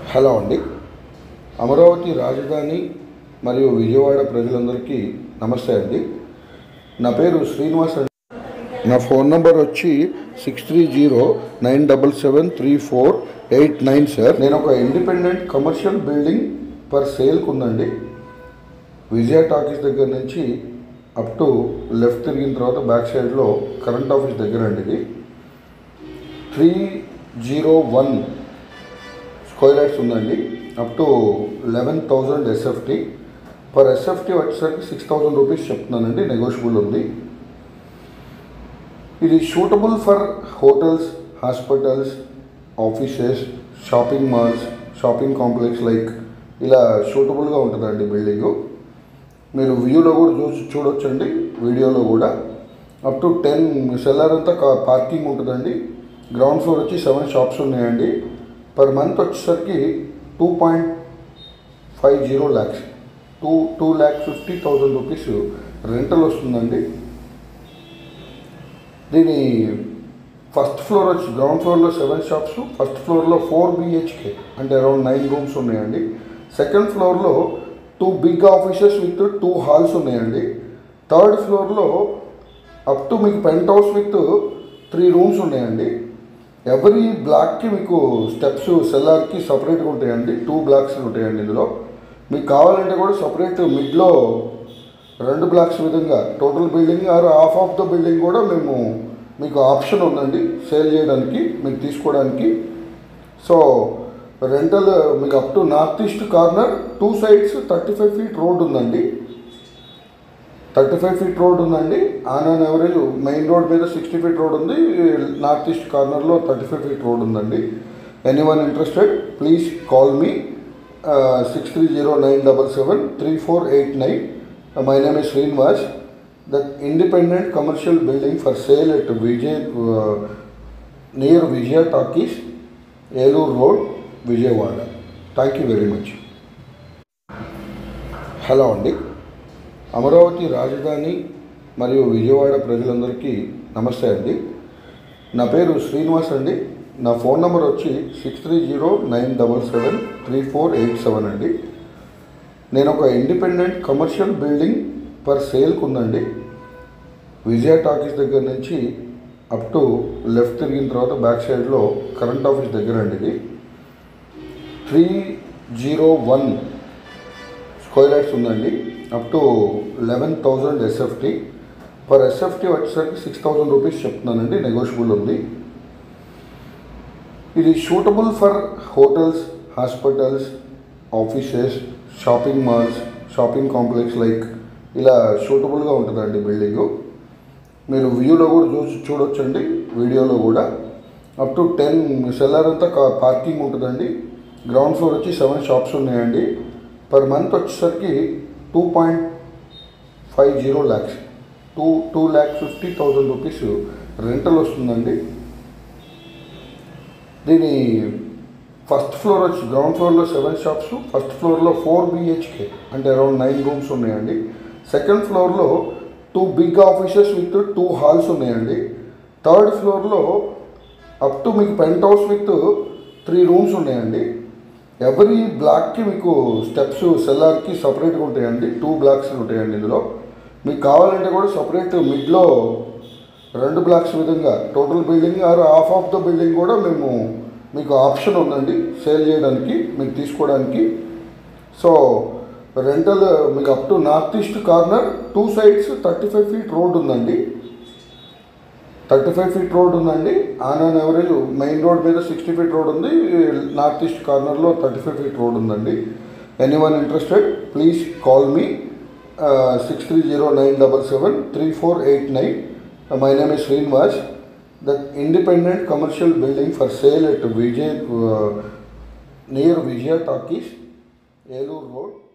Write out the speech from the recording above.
hello అండి అమరావతి రాజధాని మరియు విజయవాడ ప్రజలందరికీ నమస్తే అండి నా పేరు శ్రీనివాస్ అండి నా ఫోన్ నంబర్ వచ్చి six three zero nine double seven three four eight nine sir నేను ఒక ఇండిపెండెంట్ కమర్షియల్ బిల్డింగ్ పర్ సేల్కి ఉందండి విజయ టాకీస్ దగ్గర నుంచి అప్ టు లెఫ్ట్ తిరిగిన తర్వాత బ్యాక్ సైడ్లో కరెంట్ ఆఫీస్ దగ్గర అండి ఇది three zero one square yards ఉందండి up to eleven thousand SFT per SFT వచ్చేసరికి సిక్స్ థౌజండ్ రూపీస్ చెప్తున్నానండి నెగోషియబుల్ ఉంది ఇది suitable for hotels hospitals offices shopping malls shopping complex like ఇలా సూటబుల్గా ఉంటుందండి బిల్డింగు మీరు వ్యూలో కూడా చూసి చూడొచ్చండి వీడియోలో కూడా అప్ టు టెన్ సెల్లర్ అంతా కా- పార్కింగ్ ఉంటుందండి గ్రౌండ్ ఫ్లోర్ వచ్చి సెవెన్ షాప్స్ ఉన్నాయండి పర్ మంత్ వచ్చేసరికి two point five zero lakhs two two lakh fifty thousand rupees rental వస్తుందండి దీని ఫస్ట్ ఫ్లోర్ వచ్చి గ్రౌండ్ ఫ్లోర్లో సెవెన్ షాప్స్ ఫస్ట్ ఫ్లోర్లో ఫోర్ బిహెచ్కే అంటే అరౌండ్ నైన్ రూమ్స్ ఉన్నాయండి సెకండ్ ఫ్లోర్లో two big offices with two halls ఉన్నాయండి థర్డ్ ఫ్లోర్లో అప్ టు మీకు penthouse with three rooms ఉన్నాయండి ఎవరీ బ్లాక్కి మీకు స్టెప్స్ సెల్లార్కి సపరేట్గా ఉంటాయండి టూ బ్లాక్స్ ఉంటాయండి ఇందులో మీకు కావాలంటే కూడా సపరేట్ మిడ్లో రెండు బ్లాక్స్ విధంగా total building or half of the building కూడా మేము మీకు ఆప్షన్ ఉందండి సేల్ చేయడానికి మీకు తీసుకోవడానికి సో రెంటల్ మీకు up to north east corner two sides thirty five feet road ఉందండి థర్టీ ఫైవ్ ఫీట్ రోడ్ ఉందండి on on average main road మీద సిక్స్టీ ఫీట్ రోడ్ ఉంది నార్త్ ఈస్ట్ కార్నర్లో థర్టీ ఫైవ్ ఫీట్ రోడ్ ఉందండి anyone interested please call me six three zero nine double seven three four eight nine my name is Srinivas that independent commercial building for sale at Vijay near Vijaya talkies Eluru road Vijayawada thank you very much hello అండి అమరావతి రాజధాని మరియు విజయవాడ ప్రజలందరికీ నమస్తే అండి నా పేరు శ్రీనివాస్ అండి నా ఫోన్ నెంబర్ వచ్చి six three zero nine double seven three four eight seven అండి నేను ఒక ఇండిపెండెంట్ కమర్షియల్ బిల్డింగ్ పర్ సేల్కి ఉందండి విజయ టాకీస్ దగ్గర నుంచి అప్ టు లెఫ్ట్ తిరిగిన తర్వాత బ్యాక్ సైడ్లో కరెంట్ ఆఫీస్ దగ్గర అండి ఇది three zero one square yards ఉందండి up to eleven thousand SFT per SFT వచ్చేసరికి సిక్స్ థౌజండ్ రూపీస్ చెప్తున్నానండి నెగోషియబుల్ ఉంది ఇది suitable for hotels hospitals offices shopping malls shopping complex like ఇలా సూటబుల్గా ఉంటుందండి బిల్డింగు మీరు వ్యూలో కూడా చూసి చూడొచ్చండి వీడియోలో కూడా అప్ టు టెన్ సెల్లర్ అంతా కా- పార్కింగ్ ఉంటుందండి గ్రౌండ్ ఫ్లోర్ వచ్చి సెవెన్ షాప్స్ ఉన్నాయండి పర్ మంత్ వచ్చేసరికి two point five zero lakhs two two lakh fifty thousand rupees rental వస్తుందండి దీని ఫస్ట్ ఫ్లోర్ వచ్చి గ్రౌండ్ ఫ్లోర్లో సెవెన్ షాప్స్ ఫస్ట్ ఫ్లోర్లో ఫోర్ బిహెచ్కే అంటే అరౌండ్ నైన్ రూమ్స్ ఉన్నాయండి సెకండ్ ఫ్లోర్లో two big offices with two halls ఉన్నాయండి థర్డ్ ఫ్లోర్లో అప్ టు మీకు penthouse with three rooms ఉన్నాయండి ఎవరీ బ్లాక్కి మీకు స్టెప్స్ సెల్లార్కి సపరేట్గా ఉంటాయండి టూ బ్లాక్స్ ఉంటాయండి ఇందులో మీకు కావాలంటే కూడా సపరేట్ మిడ్లో రెండు బ్లాక్స్ విధంగా total building or half of the building కూడా మేము మీకు ఆప్షన్ ఉందండి సేల్ చేయడానికి మీకు తీసుకోవడానికి సో రెంటల్ మీకు up to north east corner two sides thirty five feet road ఉందండి థర్టీ ఫైవ్ ఫీట్ రోడ్ ఉందండి on on average main road మీద సిక్స్టీ ఫీట్ రోడ్ ఉంది నార్త్ ఈస్ట్ కార్నర్లో థర్టీ ఫైవ్ ఫీట్ రోడ్ ఉందండి anyone interested please call me six three zero nine double seven three four eight nine my name is Srinivas that independent commercial building for sale at Vijay near Vijaya talkies Eluru road